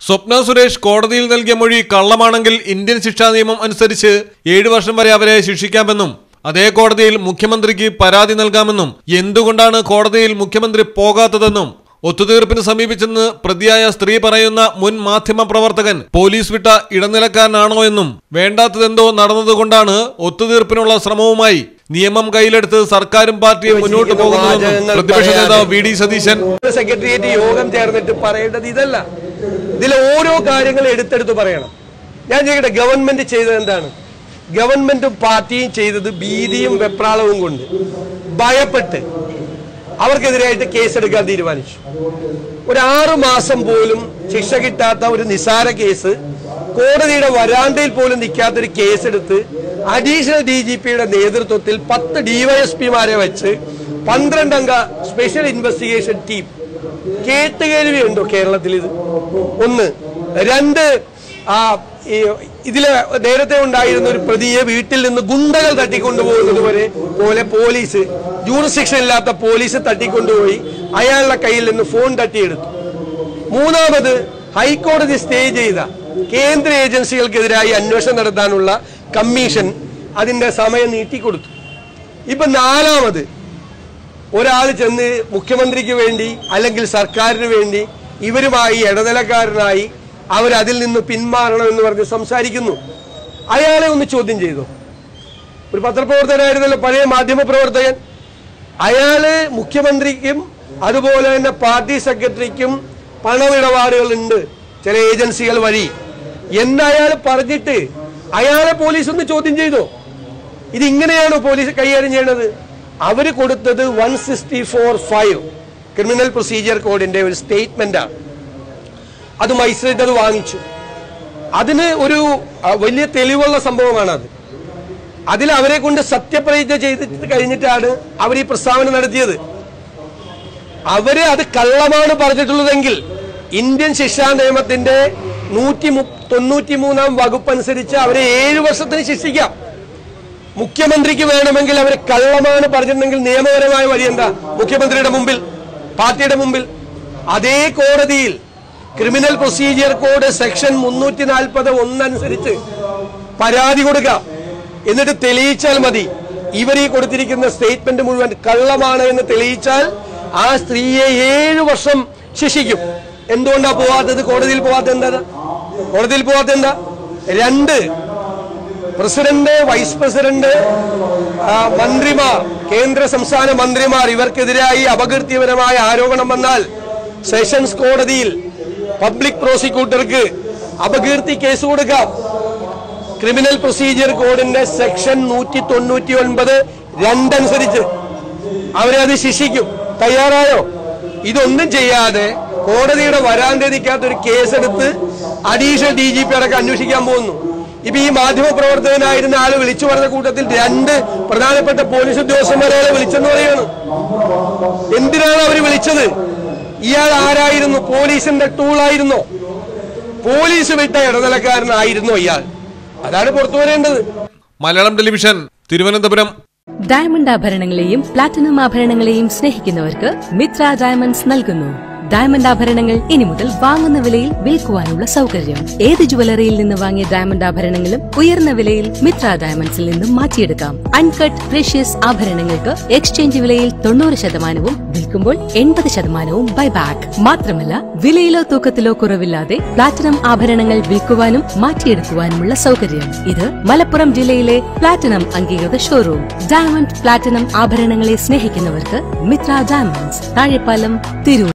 സ്വപ്ന സുരേഷ് കോടതിയിൽ നൽകിയ മൊഴി കള്ളമാണെങ്കിൽ ഇന്ത്യൻ ശിക്ഷാ നിയമം അനുസരിച്ച് ഏഴു വർഷം വരെ അവരെ ശിക്ഷിക്കാമെന്നും അതേ കോടതിയിൽ മുഖ്യമന്ത്രിക്ക് പരാതി നൽകാമെന്നും എന്തുകൊണ്ടാണ് കോടതിയിൽ മുഖ്യമന്ത്രി പോകാത്തതെന്നും ഒത്തുതീർപ്പിന് സമീപിച്ചെന്ന് പ്രതിയായ സ്ത്രീ പറയുന്ന മുൻ മാധ്യമ പ്രവർത്തകൻ പോലീസ് വിട്ട ഇടനിലക്കാരനാണോ എന്നും വേണ്ടാത്തതെന്തോ നടന്നതുകൊണ്ടാണ് ഒത്തുതീർപ്പിനുള്ള ശ്രമവുമായി നിയമം കയ്യിലെടുത്ത് സർക്കാരും പാർട്ടിയും മുന്നോട്ട് പോകുന്നതെന്നും പ്രതിപക്ഷ നേതാവ് വി ഡി സതീശൻ സെക്രട്ടേറിയറ്റ് യോഗം ചേർന്നിട്ട് പറയേണ്ടത് ഇതല്ല ഇതിലെ ഓരോ കാര്യങ്ങൾ എടുത്തെടുത്ത് പറയണം ഞാൻ ചോദിക്കട്ടെ ഗവൺമെന്റ് ചെയ്തത് എന്താണ് ഗവൺമെന്റും പാർട്ടിയും ചെയ്തത് ഭീതിയും വെപ്രാളവും കൊണ്ട് ഭയപ്പെട്ട് അവർക്കെതിരായിട്ട് കേസെടുക്കാൻ തീരുമാനിച്ചു ഒരു ആറു മാസം പോലും ശിക്ഷ കിട്ടാത്ത ഒരു നിസാര കേസ് കോടതിയുടെ വരാന്തയിൽ പോലും നിൽക്കാത്ത ഒരു കേസെടുത്ത് അഡീഷണൽ ഡി ജി പിയുടെ നേതൃത്വത്തിൽ പത്ത് ഡിവൈഎസ്പിമാരെ വെച്ച് പന്ത്രണ്ടംഗ സ്പെഷ്യൽ ഇൻവെസ്റ്റിഗേഷൻ ടീം കേട്ടുകേൾവിയുണ്ടോ കേരളത്തിൽ ഇത് ഒന്ന് രണ്ട് ആ ഈ ഇതില് നേരത്തെ ഉണ്ടായിരുന്ന ഒരു പ്രതിയെ വീട്ടിൽ നിന്ന് ഗുണ്ടകൾ തട്ടിക്കൊണ്ടുപോകുന്നത് വരെ പോലെ പോലീസ് ജൂറിസ്ഡിക്ഷൻ ഇല്ലാത്ത പോലീസ് തട്ടിക്കൊണ്ടുപോയി അയാളുടെ കയ്യിൽ നിന്ന് ഫോൺ തട്ടിയെടുത്തു മൂന്നാമത് ഹൈക്കോടതി സ്റ്റേ ചെയ്ത കേന്ദ്ര ഏജൻസികൾക്കെതിരായി അന്വേഷണം നടത്താനുള്ള കമ്മീഷൻ അതിന്റെ സമയം നീട്ടിക്കൊടുത്തു ഇപ്പൊ നാലാമത് ഒരാൾ ചെന്ന് മുഖ്യമന്ത്രിക്ക് വേണ്ടി അല്ലെങ്കിൽ സർക്കാരിന് വേണ്ടി ഇവരുമായി ഇടനിലക്കാരനായി അവരതിൽ നിന്ന് പിന്മാറണം എന്ന് പറഞ്ഞ് സംസാരിക്കുന്നു അയാളെ ഒന്ന് ചോദ്യം ചെയ്തു ഒരു പത്രപ്രവർത്തകനായിരുന്നല്ലോ പഴയ മാധ്യമ പ്രവർത്തകൻ അയാള് മുഖ്യമന്ത്രിക്കും അതുപോലെ തന്നെ പാർട്ടി സെക്രട്ടറിക്കും പണമിടപാടുകളുണ്ട് ചില ഏജൻസികൾ വഴി എന്നയാൾ പറഞ്ഞിട്ട് അയാളെ പോലീസ് ഒന്ന് ചോദ്യം ചെയ്തോ ഇതിങ്ങനെയാണോ പോലീസ് കൈകാര്യം ചെയ്യണത് അവര് കൊടുത്തത് one sixty four five criminal procedure കോഡിന്റെ ഒരു സ്റ്റേറ്റ്മെന്റാണ് അത് മജിസ്ട്രേറ്റ് അത് വാങ്ങിച്ചു അതിന് ഒരു ആ, വലിയ തെളിവുള്ള സംഭവമാണ് അത് അതിൽ അവരെ കൊണ്ട് സത്യപ്രതിജ്ഞ ചെയ്തിട്ട് കഴിഞ്ഞിട്ടാണ് അവർ ഈ പ്രസ്താവന നടത്തിയത് അവര് അത് കള്ളമാണ് പറഞ്ഞിട്ടുള്ളതെങ്കിൽ ഇന്ത്യൻ ശിക്ഷാ നിയമത്തിന്റെ നൂറ്റി തൊണ്ണൂറ്റി മൂന്നാം വകുപ്പ് അനുസരിച്ച് അവരെ ഏഴു വർഷത്തിന് ശിക്ഷിക്കാം മുഖ്യമന്ത്രിക്ക് വേണമെങ്കിൽ അവർ കള്ളമാണ് പറഞ്ഞിട്ടുണ്ടെങ്കിൽ നിയമപരമായ വഴി എന്താ മുഖ്യമന്ത്രിയുടെ മുമ്പിൽ പാർട്ടിയുടെ മുമ്പിൽ അതേ കോടതിയിൽ ക്രിമിനൽ പ്രൊസീജിയർ കോഡ് സെക്ഷൻ മുന്നൂറ്റി നാൽപ്പത് ഒന്നനുസരിച്ച് പരാതി കൊടുക്കാം എന്നിട്ട് തെളിയിച്ചാൽ മതി ഇവർ ഈ കൊടുത്തിരിക്കുന്ന സ്റ്റേറ്റ്മെന്റ് മുഴുവൻ കള്ളമാണ് എന്ന് തെളിയിച്ചാൽ ആ സ്ത്രീയെ ഏഴു വർഷം ശിക്ഷിക്കും എന്തുകൊണ്ടാ പോവാത്തത് കോടതിയിൽ പോവാത്ത എന്താ കോടതിയിൽ പോവാത്ത എന്താ രണ്ട് പ്രസിഡന്റ് വൈസ് പ്രസിഡന്റ് ആ, മന്ത്രിമാർ കേന്ദ്ര സംസ്ഥാന മന്ത്രിമാർ ഇവർക്കെതിരായി അപകീർത്തിപരമായ ആരോപണം വന്നാൽ സെഷൻസ് കോടതിയിൽ പബ്ലിക് പ്രോസിക്യൂട്ടർക്ക് അപകീർത്തി കേസ് കൊടുക്കാം ക്രിമിനൽ പ്രൊസീജിയർ കോഡിന്റെ സെക്ഷൻ നൂറ്റി തൊണ്ണൂറ്റി ഒൻപത് രണ്ടനുസരിച്ച് അവരെ അത് ശിക്ഷിക്കും തയ്യാറായോ ഇതൊന്നും ചെയ്യാതെ കോടതിയുടെ വരാന്ത നിൽക്കാത്ത ഒരു കേസെടുത്ത് അഡീഷണൽ ഡി ജി പി അടക്കം അന്വേഷിക്കാൻ പോകുന്നു ഇപ്പൊ ഈ മാധ്യമ പ്രവർത്തകനായിരുന്ന ആള് വിളിച്ചു പറഞ്ഞ കൂട്ടത്തിൽ രണ്ട് പ്രധാനപ്പെട്ട പോലീസ് ഉദ്യോഗസ്ഥന്മാരെ അയാളെ വിളിച്ചെന്ന് പറയാണ് എന്തിനാണ് അവർ വിളിച്ചത് ഇയാൾ ആരായിരുന്നു പോലീസിന്റെ ടൂളായിരുന്നോ പോലീസ് വിട്ട ഇടനിലക്കാരനായിരുന്നോ ഇയാൾ അതാണ് പുറത്തു വരേണ്ടത് മലയാളം ടെലിവിഷൻ തിരുവനന്തപുരം ഡയമണ്ട് ആഭരണങ്ങളെയും പ്ലാറ്റിനം ആഭരണങ്ങളെയും സ്നേഹിക്കുന്നവർക്ക് മിത്ര ഡയമണ്ട്സ് നൽകുന്നു ഡയമണ്ട് ആഭരണങ്ങൾ ഇനി മുതൽ വാങ്ങുന്ന വിലയിൽ വിൽക്കുവാനുള്ള സൗകര്യം ഏത് ജുവലറിയിൽ നിന്ന് വാങ്ങിയ ഡയമണ്ട് ആഭരണങ്ങളും ഉയർന്ന വിലയിൽ മിത്ര ഡയമണ്ട്സിൽ നിന്നും മാറ്റിയെടുക്കാം അൺകട്ട് പ്രഷ്യസ് ആഭരണങ്ങൾക്ക് എക്സ്ചേഞ്ച് വിലയിൽ തൊണ്ണൂറ് ശതമാനവും വിൽക്കുമ്പോൾ എൺപത് ശതമാനവും ബൈബാക്ക് മാത്രമല്ല വിലയിലോ തൂക്കത്തിലോ കുറവില്ലാതെ പ്ലാറ്റിനം ആഭരണങ്ങൾ വിൽക്കുവാനും മാറ്റിയെടുക്കുവാനുമുള്ള സൗകര്യം ഇത് മലപ്പുറം ജില്ലയിലെ പ്ലാറ്റിനം അംഗീകൃത ഷോറൂം ഡയമണ്ട് പ്ലാറ്റിനം ആഭരണങ്ങളെ സ്നേഹിക്കുന്നവർക്ക് മിത്ര ഡയമണ്ട്സ് താഴെപ്പാലം തിരൂർ